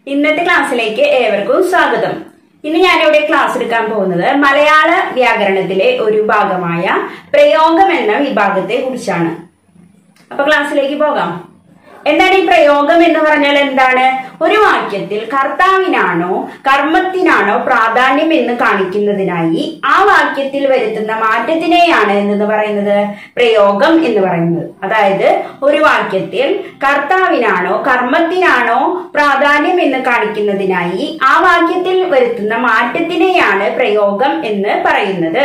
ഇന്നത്തെ ക്ലാസ്സിലേക്ക് ഏവർക്കും സ്വാഗതം ഇന്ന് ഞാനിവിടെ ക്ലാസ് എടുക്കാൻ പോകുന്നത് മലയാള വ്യാകരണത്തിലെ ഒരു ഭാഗമായ പ്രയോഗം എന്ന വിഭാഗത്തെ കുറിച്ചാണ് അപ്പൊ ക്ലാസ്സിലേക്ക് പോകാം എന്താണ് ഈ പ്രയോഗം എന്ന് പറഞ്ഞാൽ എന്താണ് ഒരു വാക്യത്തിൽ കർത്താവിനാണോ കർമ്മത്തിനാണോ പ്രാധാന്യം എന്ന് കാണിക്കുന്നതിനായി ആ വാക്യത്തിൽ വരുത്തുന്ന മാറ്റത്തിനെയാണ് എന്ന് പറയുന്നത് പ്രയോഗം എന്ന് പറയുന്നത് അതായത് ഒരു വാക്യത്തിൽ കർത്താവിനാണോ കർമ്മത്തിനാണോ പ്രാധാന്യം എന്ന് കാണിക്കുന്നതിനായി ആ വാക്യത്തിൽ വരുത്തുന്ന മാറ്റത്തിനെയാണ് പ്രയോഗം എന്ന് പറയുന്നത്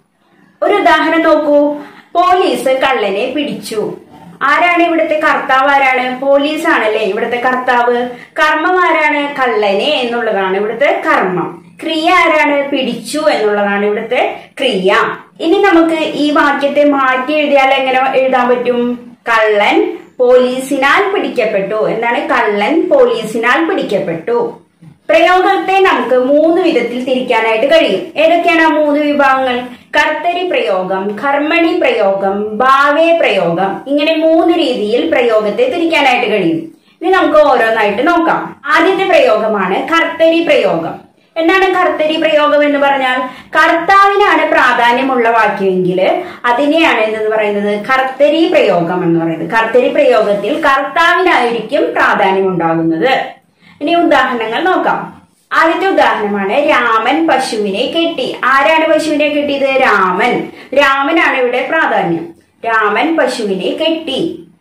ഒരു ഉദാഹരണം നോക്കൂ പോലീസ് കള്ളനെ പിടിച്ചു ആരാണ് ഇവിടുത്തെ കർത്താവ് ആരാണ് പോലീസ് ആണല്ലേ ഇവിടുത്തെ കർത്താവ് കർമ്മം ആരാണ് കള്ളനെ എന്നുള്ളതാണ് ഇവിടുത്തെ കർമ്മം ക്രിയ ആരാണ് പിടിച്ചു എന്നുള്ളതാണ് ഇവിടുത്തെ ക്രിയ ഇനി നമുക്ക് ഈ വാക്യത്തെ മാറ്റി എഴുതിയാൽ എങ്ങനെ എഴുതാൻ പറ്റും കള്ളൻ പോലീസിനാൽ പിടിക്കപ്പെട്ടു എന്താണ് കള്ളൻ പോലീസിനാൽ പിടിക്കപ്പെട്ടു പ്രയോഗത്തെ നമുക്ക് മൂന്ന് വിധത്തിൽ തിരിക്കാനായിട്ട് കഴിയും ഏതൊക്കെയാണ് ആ മൂന്ന് വിഭാഗങ്ങൾ കർത്തരി പ്രയോഗം കർമ്മണി പ്രയോഗം ഭാവേ പ്രയോഗം ഇങ്ങനെ മൂന്ന് രീതിയിൽ പ്രയോഗത്തെ തിരിക്കാനായിട്ട് കഴിയും ഇനി നമുക്ക് ഓരോന്നായിട്ട് നോക്കാം ആദ്യത്തെ പ്രയോഗമാണ് കർത്തരി പ്രയോഗം എന്താണ് കർത്തരി പ്രയോഗം എന്ന് പറഞ്ഞാൽ കർത്താവിനാണ് പ്രാധാന്യമുള്ള വാക്യമെങ്കിൽ അതിനെയാണ് എന്ന് പറയുന്നത് കർത്തരി പ്രയോഗം എന്ന് പറയുന്നത് കർത്തരി പ്രയോഗത്തിൽ കർത്താവിനായിരിക്കും പ്രാധാന്യം ഉണ്ടാകുന്നത് ഇനി ഉദാഹരണങ്ങൾ നോക്കാം ആദ്യത്തെ ഉദാഹരണമാണ് രാമൻ പശുവിനെ കെട്ടി ആരാണ് പശുവിനെ കെട്ടിയത് രാമൻ രാമനാണ് ഇവിടെ പ്രാധാന്യം രാമൻ പശുവിനെ കെട്ടി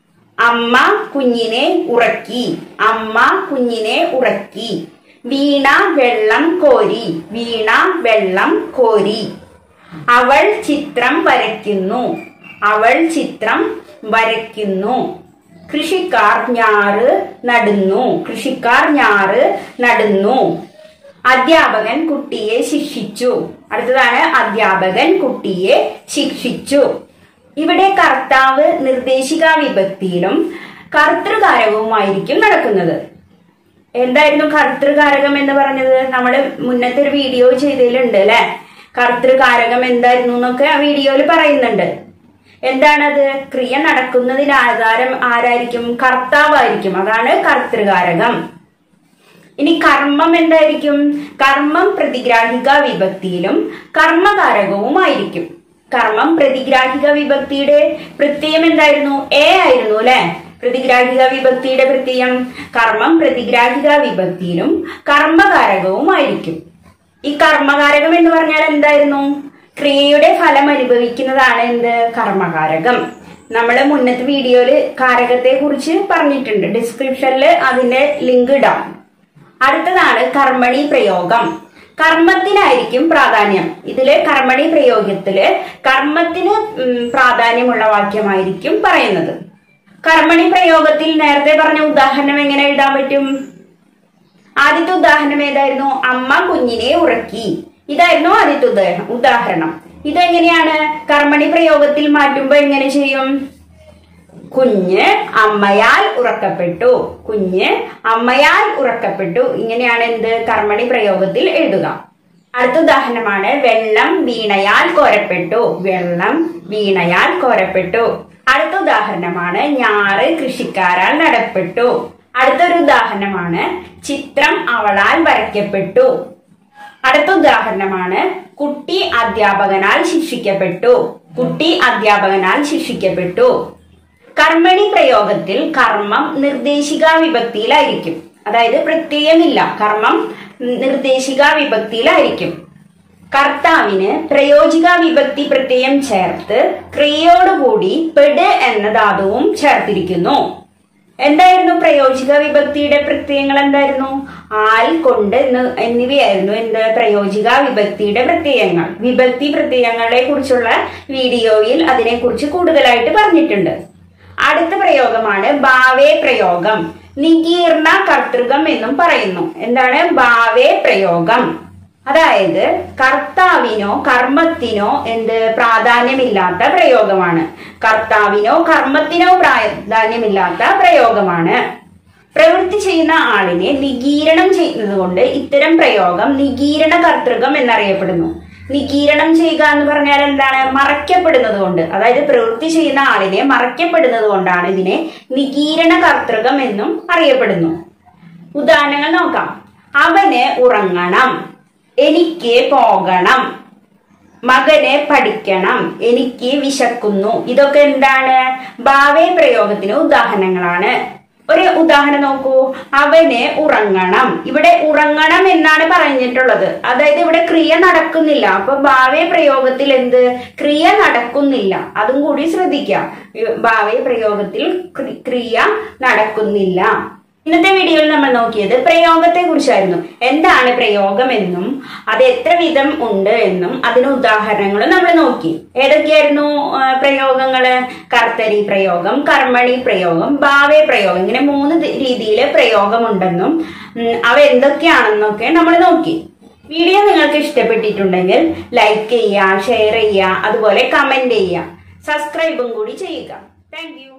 അമ്മ കുഞ്ഞിനെ ഉറക്കി അമ്മ കുഞ്ഞിനെ ഉറക്കി വീണ വെള്ളം കോരി വീണ വെള്ളം കോരി അവൾ ചിത്രം വരയ്ക്കുന്നു അവൾ ചിത്രം വരയ്ക്കുന്നു കൃഷിക്കാർ ഞാറ് നടുന്നു കൃഷിക്കാർ ഞാറ് നടുന്നു അധ്യാപകൻ കുട്ടിയെ ശിക്ഷിച്ചു അടുത്തതാണ് അധ്യാപകൻ കുട്ടിയെ ശിക്ഷിച്ചു ഇവിടെ കർത്താവ് നിർദ്ദേശിക വിഭക്തിയിലും കർത്തൃകാരകവുമായിരിക്കും നടക്കുന്നത് എന്തായിരുന്നു കർത്തൃകാരകം എന്ന് പറഞ്ഞത് നമ്മൾ മുന്നത്തെ ഒരു വീഡിയോ ചെയ്തതിലുണ്ട് അല്ലെ കർത്തൃകാരകം എന്തായിരുന്നു എന്നൊക്കെ ആ വീഡിയോയിൽ പറയുന്നുണ്ട് എന്താണത് ക്രിയ നടക്കുന്നതിന് ആധാരം ആരായിരിക്കും കർത്താവായിരിക്കും അതാണ് കർത്തൃകാരകം ഇനി കർമ്മം എന്തായിരിക്കും കർമ്മം പ്രതിഗ്രാഹിക വിഭക്തിയിലും കർമ്മകാരകവുമായിരിക്കും കർമ്മം പ്രതിഗ്രാഹിക വിഭക്തിയുടെ പ്രത്യയം എന്തായിരുന്നു എ ആയിരുന്നു അല്ലെ പ്രതിഗ്രാഹിക വിഭക്തിയുടെ പ്രത്യയം കർമ്മം പ്രതിഗ്രാഹിക വിഭക്തിയിലും കർമ്മകാരകവുമായിരിക്കും ഈ കർമ്മകാരകം എന്ന് പറഞ്ഞാൽ എന്തായിരുന്നു ക്രിയയുടെ ഫലം അനുഭവിക്കുന്നതാണ് എന്ത് കർമ്മകാരകം നമ്മൾ മുന്നത്തെ വീഡിയോയില് കാരകത്തെ കുറിച്ച് പറഞ്ഞിട്ടുണ്ട് ഡിസ്ക്രിപ്ഷനിൽ അതിന്റെ ലിങ്ക് ഇടാം അടുത്തതാണ് കർമ്മണി പ്രയോഗം കർമ്മത്തിനായിരിക്കും പ്രാധാന്യം ഇതില് കർമ്മണി പ്രയോഗത്തില് കർമ്മത്തിന് പ്രാധാന്യമുള്ള വാക്യമായിരിക്കും പറയുന്നത് കർമ്മണി പ്രയോഗത്തിൽ നേരത്തെ പറഞ്ഞ ഉദാഹരണം എങ്ങനെ എഴുതാൻ പറ്റും ആദ്യത്തെ ഉദാഹരണം ഏതായിരുന്നു അമ്മ കുഞ്ഞിനെ ഉറക്കി ഇതായിരുന്നു ആദ്യത്തെ ഉദാഹരണം ഉദാഹരണം ഇതെങ്ങനെയാണ് കർമ്മണി പ്രയോഗത്തിൽ മാറ്റുമ്പോ എങ്ങനെ ചെയ്യും കുഞ്ഞ് അമ്മയാൽ ഉറക്കപ്പെട്ടു കുഞ്ഞ് അമ്മയാൽ ഉറക്കപ്പെട്ടു ഇങ്ങനെയാണ് എന്ത് കർമ്മണി പ്രയോഗത്തിൽ എഴുതുക അടുത്ത ഉദാഹരണമാണ് വെള്ളം വീണയാൽ കോരപ്പെട്ടു വെള്ളം വീണയാൽ കോരപ്പെട്ടു അടുത്ത ഉദാഹരണമാണ് ഞാറ് കൃഷിക്കാരാൽ നടപ്പെട്ടു അടുത്തൊരു ഉദാഹരണമാണ് ചിത്രം അവളാൽ വരയ്ക്കപ്പെട്ടു അടുത്ത ഉദാഹരണമാണ് കുട്ടി അധ്യാപകനാൽ ശിക്ഷിക്കപ്പെട്ടു കുട്ടി അധ്യാപകനാൽ ശിക്ഷിക്കപ്പെട്ടു കർമ്മണി പ്രയോഗത്തിൽ കർമ്മം നിർദ്ദേശിക വിഭക്തിയിലായിരിക്കും അതായത് പ്രത്യയമില്ല കർമ്മം നിർദ്ദേശിക വിഭക്തിയിലായിരിക്കും കർത്താവിന് പ്രയോജിക വിഭക്തി പ്രത്യയം ചേർത്ത് ക്രിയയോടുകൂടി പെട് എന്ന ധാതുവും ചേർത്തിരിക്കുന്നു എന്തായിരുന്നു പ്രയോജിക വിഭക്തിയുടെ പ്രത്യയങ്ങൾ എന്തായിരുന്നു ആൽ കൊണ്ട് എന്നിവയായിരുന്നു എന്ത് പ്രയോജിക വിഭക്തിയുടെ പ്രത്യയങ്ങൾ വിഭക്തി പ്രത്യയങ്ങളെ കുറിച്ചുള്ള വീഡിയോയിൽ അതിനെക്കുറിച്ച് കൂടുതലായിട്ട് പറഞ്ഞിട്ടുണ്ട് അടുത്ത പ്രയോഗമാണ് ഭാവേ പ്രയോഗം നികീർണ കർത്തൃകം എന്നും പറയുന്നു എന്താണ് ഭാവേ പ്രയോഗം അതായത് കർത്താവിനോ കർമ്മത്തിനോ എന്ത് പ്രാധാന്യമില്ലാത്ത പ്രയോഗമാണ് കർത്താവിനോ കർമ്മത്തിനോ പ്രാധാന്യമില്ലാത്ത പ്രയോഗമാണ് പ്രവൃത്തി ചെയ്യുന്ന ആളിനെ നികീരണം ചെയ്യുന്നത് കൊണ്ട് ഇത്തരം പ്രയോഗം നികീരണ കർത്തൃകം എന്നറിയപ്പെടുന്നു നികീരണം ചെയ്യുക എന്ന് പറഞ്ഞാൽ എന്താണ് മറയ്ക്കപ്പെടുന്നത് കൊണ്ട് അതായത് പ്രവൃത്തി ചെയ്യുന്ന ആളിനെ മറയ്ക്കപ്പെടുന്നത് കൊണ്ടാണ് ഇതിനെ നികീരണ കർത്തൃകം എന്നും അറിയപ്പെടുന്നു ഉദാഹരണങ്ങൾ നോക്കാം അവന് ഉറങ്ങണം എനിക്ക് പോകണം മകനെ പഠിക്കണം എനിക്ക് വിശക്കുന്നു ഇതൊക്കെ എന്താണ് ഭാവേ പ്രയോഗത്തിന് ഉദാഹരണങ്ങളാണ് ഒരു ഉദാഹരണം നോക്കൂ അവന് ഉറങ്ങണം ഇവിടെ ഉറങ്ങണം എന്നാണ് പറഞ്ഞിട്ടുള്ളത് അതായത് ഇവിടെ ക്രിയ നടക്കുന്നില്ല അപ്പൊ ഭാവേ പ്രയോഗത്തിൽ എന്ത് ക്രിയ നടക്കുന്നില്ല അതും കൂടി ശ്രദ്ധിക്കാം ഭാവേ പ്രയോഗത്തിൽ ക്രി- ക്രിയ നടക്കുന്നില്ല ഇന്നത്തെ വീഡിയോയിൽ നമ്മൾ നോക്കിയത് പ്രയോഗത്തെ കുറിച്ചായിരുന്നു എന്താണ് പ്രയോഗം എന്നും അത് എത്ര വിധം ഉണ്ട് എന്നും അതിന് ഉദാഹരണങ്ങളും നമ്മൾ നോക്കി ഏതൊക്കെയായിരുന്നു ആ, പ്രയോഗങ്ങള് കർത്തരി പ്രയോഗം കർമ്മണി പ്രയോഗം ഭാവേ പ്രയോഗം ഇങ്ങനെ മൂന്ന് രീതിയിൽ പ്രയോഗമുണ്ടെന്നും ഉം, അവ എന്തൊക്കെയാണെന്നൊക്കെ നമ്മൾ നോക്കി വീഡിയോ നിങ്ങൾക്ക് ഇഷ്ടപ്പെട്ടിട്ടുണ്ടെങ്കിൽ ലൈക്ക് ചെയ്യുക ഷെയർ ചെയ്യുക അതുപോലെ കമന്റ് ചെയ്യുക സബ്സ്ക്രൈബും കൂടി ചെയ്യുക താങ്ക്